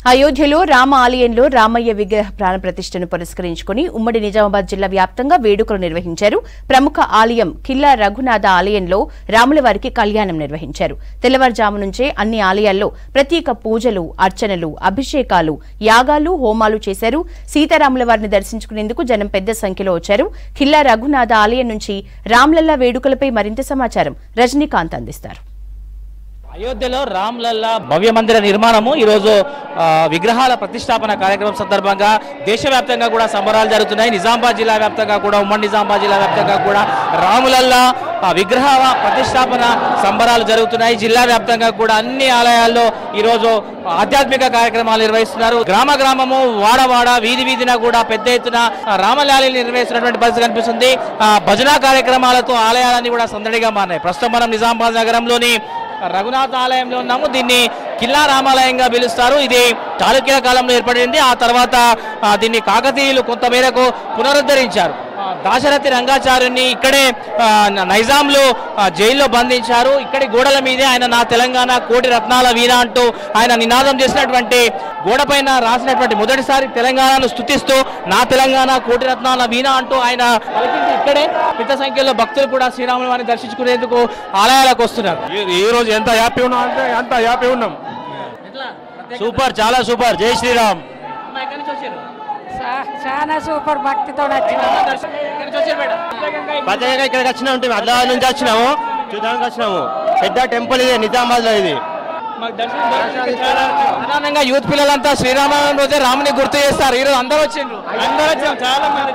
అయోధ్యలో రామ ఆలయంలో రామయ్య విగ్రహ ప్రాణ ప్రతిష్టను పురస్కరించుకుని ఉమ్మడి నిజామాబాద్ జిల్లా వ్యాప్తంగా వేడుకలు నిర్వహించారు ప్రముఖ ఆలయం కిల్లా రఘునాథ ఆలయంలో రాముల వారికి కళ్యాణం నిర్వహించారు తెల్లవారుజాము నుంచే అన్ని ఆలయాల్లో ప్రత్యేక పూజలు అర్చనలు అభిషేకాలు యాగాలు హోమాలు చేశారు సీతారాముల వారిని దర్శించుకునేందుకు జనం పెద్ద సంఖ్యలో వచ్చారు కిల్లా రఘునాథ ఆలయం నుంచి రామ్లల్లా వేడుకలపై మరింత సమాచారం రజనీకాంత్ అందిస్తారు అయోధ్యలో రామ్లల్లా భవ్య మందిర నిర్మాణము ఈరోజు ఆ, విగ్రహాల ప్రతిష్టాపన కార్యక్రమం సందర్భంగా దేశవ్యాప్తంగా కూడా సంబరాలు జరుగుతున్నాయి నిజామాబాద్ జిల్లా వ్యాప్తంగా కూడా ఉమ్మడి నిజామాబాద్ జిల్లా వ్యాప్తంగా కూడా రాములల్లా ఆ, విగ్రహ ప్రతిష్టాపన సంబరాలు జరుగుతున్నాయి జిల్లా వ్యాప్తంగా కూడా అన్ని ఆలయాల్లో ఈరోజు ఆధ్యాత్మిక కార్యక్రమాలు నిర్వహిస్తున్నారు గ్రామ గ్రామము వాడ వాడ వీధి వీధిన కూడా పెద్ద ఎత్తున ఆ, రామలాలీలు నిర్వహిస్తున్నటువంటి పరిస్థితి కనిపిస్తుంది ఆ, భజనా కార్యక్రమాలతో ఆలయాలన్నీ కూడా సందడిగా మారినాయి ప్రస్తుతం మనం నిజామాబాద్ నగరంలోని రఘునాథ ఆలయంలో ఉన్నాము దీన్ని కిల్లా రామాలయంగా పిలుస్తారు ఇది చాళుక్యుల కాలంలో ఏర్పడింది ఆ తర్వాత ఆ, దీన్ని కాకతీయులు కొంత మేరకు పునరుద్ధరించారు ఆ, దాశరథి రంగాచార్యుని ఇక్కడే ఆ, న- నైజాంలో ఆ, జైల్లో బంధించారు ఇక్కడి గోడల మీదే ఆయన నా తెలంగాణ కోటి రత్నాల వీణ అంటూ ఆయన నినాదం చేసినటువంటి గోడపైన రాసినటువంటి మొదటిసారి తెలంగాణను స్తుతిస్తూ నా తెలంగాణ కోటి రత్నాల వీణ అంటూ ఆయన పలికింది ఇక్కడే పెద్ద సంఖ్యలో భక్తులు కూడా శ్రీరాముల వారిని దర్శించుకునేందుకు ఆలయాలకు వస్తున్నారు ఈ- ఈ రోజు ఎంత హ్యాపీ ఉన్నాం అంటే అంత హ్యాపీ ఉన్నాం సూపర్ చాలా సూపర్ జై శ్రీరామ్ చా- చాలా సూపర్ భక్తితో వచ్చిన ప్రత్యేకంగా ఇక్కడికి వచ్చినా ఉంటుంది ఆదిలాబాద్ నుంచి వచ్చినాము చూడడానికి వచ్చినాము పెద్ద టెంపుల్ ఇది నిజామాబాద్ లో ఇది సాధారణంగా యూత్ పిల్లలంతా శ్రీరామనవమి రోజే రాముని గుర్తు చేస్తారు ఈరోజు అందరూ వచ్చిండ్రు అందరూ వచ్చారు చాలా మంది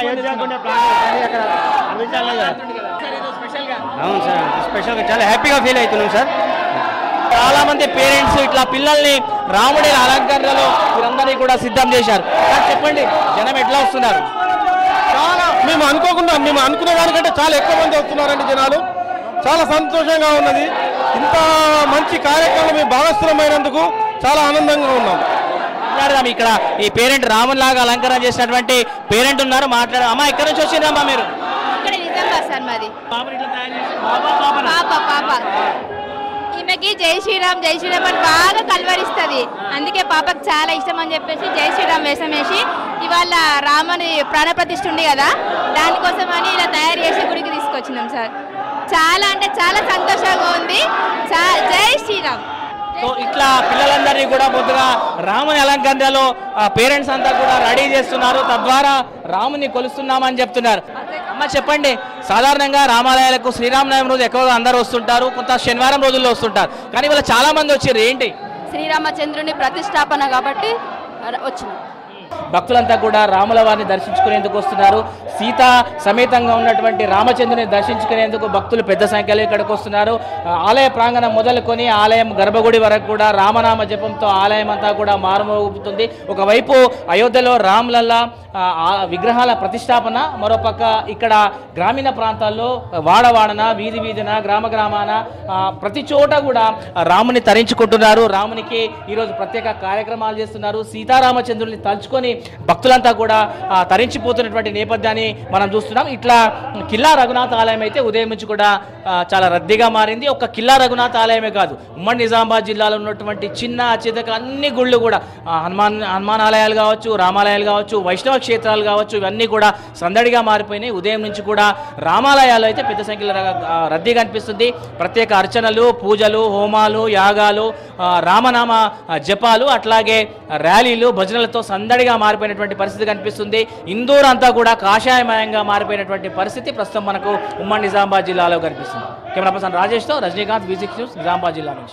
అవును సార్ స్పెషల్ చాలా హ్యాపీగా ఫీల్ అవుతున్నాం సార్ చాలా మంది పేరెంట్స్ ఇట్లా పిల్లల్ని రాముడి అలంకరణలో వీరందరినీ కూడా సిద్ధం చేశారు సార్ చెప్పండి జనం ఎట్లా వస్తున్నారు చాలా మేము అనుకోకుండా మేము అనుకునే దానికంటే చాలా ఎక్కువ మంది వస్తున్నారండి జనాలు చాలా సంతోషంగా ఉన్నది ఇంత మంచి కార్యక్రమం మేము భాగస్థులమైనందుకు చాలా ఆనందంగా ఉన్నాం మాట్లాడదాం ఇక్కడ ఈ పేరెంట్ రాముని లాగా అలంకరణ చేసినటువంటి పేరెంట్ ఉన్నారు మాట్లాడ అమ్మా ఎక్కడి నుంచి వచ్చిందమ్మా మీరు ఇక్కడ నిజామాబాద్ సార్ మాది పాపని ఇట్లా తయారు చేసి పాప పాపనా? పాప పాప ఈమెకి జై శ్రీరామ్ జై శ్రీరామ్ అని బాగా కలవరిస్తుంది అందుకే పాపకు చాలా ఇష్టం అని చెప్పేసి జై శ్రీరామ్ వేషం వేసి ఇవాళ రాముని ప్రాణప్రతిష్ఠ ఉంది కదా దానికోసం అని ఇలా తయారు చేసి గుడికి తీసుకొచ్చినాం సార్ చాలా అంటే చాలా సంతోషంగా ఉంది చా- జై శ్రీరామ్ సో ఇట్లా పిల్లలందరినీ కూడా ముందుగా రాముని అలంకరణలో పేరెంట్స్ అంతా కూడా రెడీ చేస్తున్నారు తద్వారా రాముని కొలుస్తున్నామని చెప్తున్నారు అమ్మ చెప్పండి సాధారణంగా రామాలయాలకు శ్రీరామనవమి రోజు ఎక్కువగా అందరూ వస్తుంటారు కొంత శనివారం రోజుల్లో వస్తుంటారు కానీ ఇవాళ చాలా మంది వచ్చారు ఏంటి శ్రీరామచంద్రుని ప్రతిష్టాపన కాబట్టి వచ్చినాం భక్తులంతా కూడా రాముల వారిని దర్శించుకునేందుకు వస్తున్నారు సీత సమేతంగా ఉన్నటువంటి రామచంద్రుని దర్శించుకునేందుకు భక్తులు పెద్ద సంఖ్యలో ఇక్కడికి వస్తున్నారు ఆ, ఆలయ ప్రాంగణం మొదలుకొని ఆలయం గర్భగుడి వరకు కూడా రామనామ జపంతో ఆలయం అంతా కూడా మారుమోగుతుంది ఒకవైపు అయోధ్యలో రాములల్లా ఆ, ఆ విగ్రహాల ప్రతిష్టాపన మరోపక్క ఇక్కడ గ్రామీణ ప్రాంతాల్లో వాడవాడన వీధి వీధిన గ్రామ గ్రామాన ఆ, ప్రతి చోట కూడా రాముని తరించుకుంటున్నారు రామునికి ఈరోజు ప్రత్యేక కార్యక్రమాలు చేస్తున్నారు సీతారామచంద్రుల్ని తలుచుకొని భక్తులంతా కూడా ఆ, తరించిపోతున్నటువంటి నేపథ్యాన్ని మనం చూస్తున్నాం ఇట్లా కిల్లా రఘునాథ ఆలయం అయితే ఉదయం నుంచి కూడా ఆ, చాలా రద్దీగా మారింది ఒక కిల్లా రఘునాథ ఆలయమే కాదు ఉమ్మడి నిజామాబాద్ జిల్లాలో ఉన్నటువంటి చిన్న చితక అన్ని గుళ్ళు కూడా ఆ, హనుమాన్ హనుమాన్ ఆలయాలు కావచ్చు రామాలయాలు కావచ్చు వైష్ణవ క్షేత్రాలు కావచ్చు ఇవన్నీ కూడా సందడిగా మారిపోయినాయి ఉదయం నుంచి కూడా రామాలయాలు అయితే పెద్ద సంఖ్యలో ర- ఆ, రద్దీ కనిపిస్తుంది ప్రత్యేక అర్చనలు పూజలు హోమాలు యాగాలు ఆ, రామనామ ఆ, జపాలు అట్లాగే ర్యాలీలు భజనలతో సందడిగా మారిపోయినటువంటి పరిస్థితి కనిపిస్తుంది ఇందూర్ అంతా కూడా కాషాయమయంగా మారిపోయినటువంటి పరిస్థితి ప్రస్తుతం మనకు ఉమ్మడి నిజామాబాద్ జిల్లాలో కనిపిస్తుంది కెమెరా పర్సన్ రాజేష్తో రజనీకాంత్ బీజిక్ న్యూస్ నిజామాబాద్ జిల్లా నుంచి